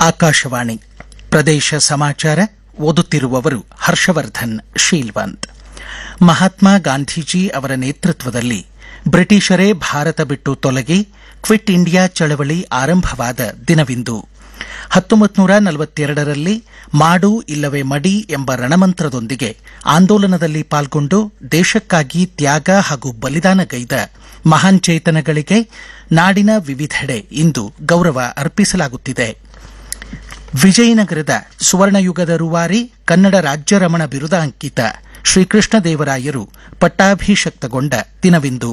ಆಕಾಶವಾಣಿ ಪ್ರದೇಶ ಸಮಾಚಾರ ಓದುತ್ತಿರುವವರು ಹರ್ಷವರ್ಧನ್ ಶೀಲ್ವಂತ್ ಮಹಾತ್ಮ ಗಾಂಧೀಜಿ ಅವರ ನೇತೃತ್ವದಲ್ಲಿ ಬ್ರಿಟಿಷರೇ ಭಾರತ ಬಿಟ್ಟು ತೊಲಗಿ ಕ್ವಿಟ್ ಇಂಡಿಯಾ ಚಳವಳಿ ಆರಂಭವಾದ ದಿನವಿಂದು ಹತ್ತೊಂಬತ್ತು ನೂರ ನಲವತ್ತೆರಡರಲ್ಲಿ ಮಾಡು ಇಲ್ಲವೇ ಮಡಿ ಎಂಬ ರಣಮಂತ್ರದೊಂದಿಗೆ ಆಂದೋಲನದಲ್ಲಿ ಪಾಲ್ಗೊಂಡು ದೇಶಕ್ಕಾಗಿ ತ್ಯಾಗ ಹಾಗೂ ಬಲಿದಾನಗೈದ ಮಹಾನ್ ಚೇತನಗಳಿಗೆ ನಾಡಿನ ವಿವಿಧೆಡೆ ಇಂದು ಗೌರವ ಅರ್ಪಿಸಲಾಗುತ್ತಿದೆ ವಿಜಯನಗರದ ಸುವರ್ಣಯುಗದ ರೂವಾರಿ ಕನ್ನಡ ರಾಜ್ಯ ರಮಣ ಬಿರುದ ಅಂಕಿತ ಶ್ರೀಕೃಷ್ಣ ದೇವರಾಯರು ಪಟ್ಟಾಭಿಷಕ್ತಗೊಂಡ ದಿನವಿಂದು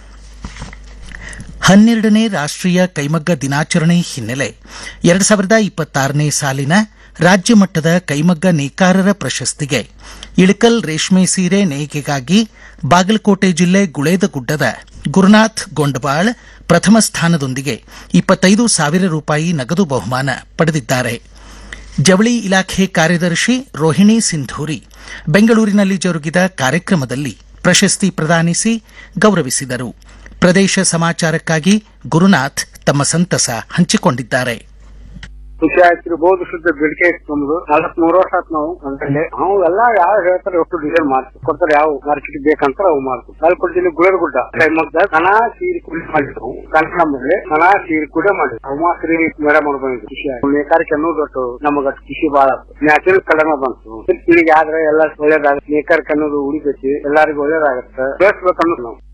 ಹನ್ನೆರಡನೇ ರಾಷ್ಟೀಯ ಕೈಮಗ್ಗ ದಿನಾಚರಣೆ ಹಿನ್ನೆಲೆ ಎರಡು ಸಾವಿರದ ಇಪ್ಪತ್ತಾರನೇ ಸಾಲಿನ ರಾಜ್ಯ ಮಟ್ಟದ ಕೈಮಗ್ಗ ನೇಕಾರರ ಪ್ರಶಸ್ತಿಗೆ ಇಳಕಲ್ ರೇಷ್ಮೆ ಸೀರೆ ನೇಯ್ಗೆಗಾಗಿ ಬಾಗಲಕೋಟೆ ಜಿಲ್ಲೆ ಗುಳೇದಗುಡ್ಡದ ಗುರುನಾಥ್ ಗೊಂಡಬಾಳ್ ಪ್ರಥಮ ಸ್ಥಾನದೊಂದಿಗೆ ಇಪ್ಪತ್ತೈದು ಸಾವಿರ ರೂಪಾಯಿ ನಗದು ಬಹುಮಾನ ಪಡೆದಿದ್ದಾರೆ ಜವಳಿ ಇಲಾಖೆ ಕಾರ್ಯದರ್ಶಿ ರೋಹಿಣಿ ಸಿಂಧೂರಿ ಬೆಂಗಳೂರಿನಲ್ಲಿ ಜರುಗಿದ ಕಾರ್ಯಕ್ರಮದಲ್ಲಿ ಪ್ರಶಸ್ತಿ ಪ್ರದಾನಿಸಿ ಗೌರವಿಸಿದರು ಪ್ರದೇಶ ಸಮಾಚಾರಕ್ಕಾಗಿ ಗುರುನಾಥ್ ತಮ್ಮ ಸಂತಸ ಹಂಚಿಕೊಂಡಿದ್ದಾರೆ ಖುಷಿ ಆಯ್ತು ಬಹುದು ಶುದ್ಧ ಬೇಡಿಕೆ ಇತ್ತು ನಮ್ದು ನಲವತ್ ಮೂರು ವರ್ಷ ಆಯ್ತು ನಾವು ಅದ್ರಲ್ಲಿ ನಾವು ಎಲ್ಲಾ ಯಾವ ಹೇಳ್ತಾರೆ ಒಟ್ಟು ಡಿಸೈನ್ ಮಾಡ್ತೀವಿ ಕೊಡ್ತಾರೆ ಯಾವ ಮಾರ್ಕೆಟ್ ಬೇಕಂತ ಅವು ಮಾಡ್ತೀವಿ ಬಾಲ್ಕೋಟ್ ಜಿಲ್ಲೆ ಗುಳೇದಗುಡ್ಡ ಕೈಮಗ್ಗ ಕಣ ಸೀರೆ ಕುಡಿ ಮಾಡಿದ್ವು ಕನ್ನಡ ಮೇಲೆ ಕಣ ಸೀರೆ ಕೂಡ ಮಾಡಿದ್ವಿ ಉಮಾಶ್ರೀ ಮೇಡಮ್ ಅವ್ರು ಬಂದಿದ್ರು ಖುಷಿ ಆಯ್ತು ನೇಕಾರಿಕೆ ಅನ್ನೋದು ಒಟ್ಟು ನಮಗ ಖುಷಿ ಬಾಳ ನ್ಯಾಚುರಲ್ ಕಲರ್ನ ಬಂತು ಪೀಳಿಗೆ ಆದ್ರೆ ಎಲ್ಲ ಒಳ್ಳೇದಾಗುತ್ತೆ ನೇಕಾರಿಕೆ ಅನ್ನೋದು ಉಳಿತೈತಿ ಎಲ್ಲರಿಗೂ ಒಳ್ಳೇದಾಗತ್ತೆ ಬೆಳೆಸ್ಬೇಕನ್ನೋದು ನಾವು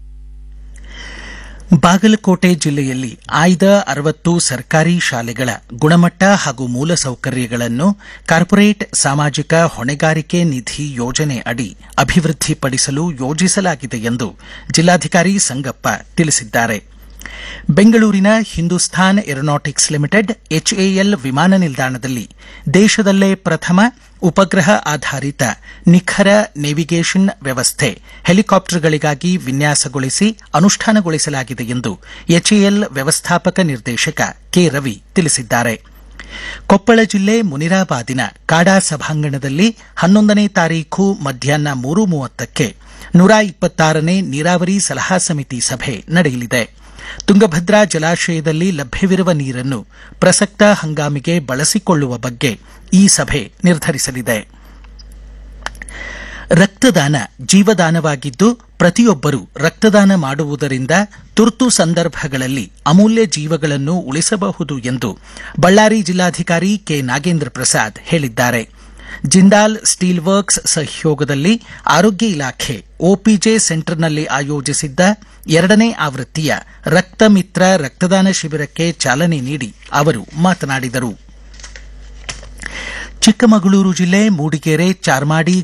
ಬಾಗಲಕೋಟೆ ಜಿಲ್ಲೆಯಲ್ಲಿ ಆಯ್ದ ಅರವತ್ತು ಸರ್ಕಾರಿ ಶಾಲೆಗಳ ಗುಣಮಟ್ಟ ಹಾಗೂ ಮೂಲಸೌಕರ್ಯಗಳನ್ನು ಕಾರ್ಪೊರೇಟ್ ಸಾಮಾಜಿಕ ಹೊಣೆಗಾರಿಕೆ ನಿಧಿ ಯೋಜನೆ ಅಡಿ ಅಭಿವೃದ್ಧಿಪಡಿಸಲು ಯೋಜಿಸಲಾಗಿದೆ ಎಂದು ಜಿಲ್ಲಾಧಿಕಾರಿ ಸಂಗಪ್ಪ ತಿಳಿಸಿದ್ದಾರೆ ಬೆಂಗಳೂರಿನ ಹಿಂದೂಸ್ತಾನ್ ಏರೋನಾಟಿಕ್ಸ್ ಲಿಮಿಟೆಡ್ ಎಚ್ಎಎಲ್ ವಿಮಾನ ನಿಲ್ದಾಣದಲ್ಲಿ ದೇಶದಲ್ಲೇ ಪ್ರಥಮ ಉಪಗ್ರಹ ಆಧಾರಿತ ನಿಖರ ನೇವಿಗೇಷನ್ ವ್ಯವಸ್ಥೆ ಹೆಲಿಕಾಪ್ಟರ್ಗಳಿಗಾಗಿ ವಿನ್ಯಾಸಗೊಳಿಸಿ ಅನುಷ್ಠಾನಗೊಳಿಸಲಾಗಿದೆ ಎಂದು ಎಚ್ಎಎಲ್ ವ್ಯವಸ್ಥಾಪಕ ನಿರ್ದೇಶಕ ಕೆ ರವಿ ತಿಳಿಸಿದ್ದಾರೆ ಕೊಪ್ಪಳ ಜಿಲ್ಲೆ ಮುನಿರಾಬಾದಿನ ಕಾಡಾ ಸಭಾಂಗಣದಲ್ಲಿ ಹನ್ನೊಂದನೇ ತಾರೀಖು ಮಧ್ಯಾಹ್ನ ಮೂರು ಮೂವತ್ತಕ್ಕೆ ನೂರ ಇಪ್ಪತ್ತಾರನೇ ನೀರಾವರಿ ಸಲಹಾ ಸಮಿತಿ ಸಭೆ ನಡೆಯಲಿದೆ ತುಂಗಭದ್ರಾ ಜಲಾಶಯದಲ್ಲಿ ಲಭ್ಯವಿರುವ ನೀರನ್ನು ಪ್ರಸಕ್ತ ಹಂಗಾಮಿಗೆ ಬಳಸಿಕೊಳ್ಳುವ ಬಗ್ಗೆ ಈ ಸಭೆ ನಿರ್ಧರಿಸಲಿದೆ ರಕ್ತದಾನ ಜೀವದಾನವಾಗಿದ್ದು ಪ್ರತಿಯೊಬ್ಬರೂ ರಕ್ತದಾನ ಮಾಡುವುದರಿಂದ ತುರ್ತು ಸಂದರ್ಭಗಳಲ್ಲಿ ಅಮೂಲ್ಯ ಜೀವಗಳನ್ನು ಉಳಿಸಬಹುದು ಎಂದು ಬಳ್ಳಾರಿ ಜಿಲ್ಲಾಧಿಕಾರಿ ಕೆ ನಾಗೇಂದ್ರ ಪ್ರಸಾದ್ ಹೇಳಿದ್ದಾರೆ ಜಿಂದಾಲ್ ಸ್ಟೀಲ್ ವರ್ಕ್ಸ್ ಸಹಯೋಗದಲ್ಲಿ ಆರೋಗ್ಯ ಇಲಾಖೆ ಒಪಿಜೆ ಸೆಂಟರ್ನಲ್ಲಿ ಆಯೋಜಿಸಿದ್ದ ಎರಡನೇ ಆವೃತ್ತಿಯ ರಕ್ತ ಮಿತ್ರ ರಕ್ತದಾನ ಶಿಬಿರಕ್ಕೆ ಚಾಲನೆ ನೀಡಿ ಅವರು ಮಾತನಾಡಿದರು ಚಿಕ್ಕಮಗಳೂರು ಜಿಲ್ಲೆ ಮೂಡಿಗೆರೆ ಚಾರ್ಮಾಡಿ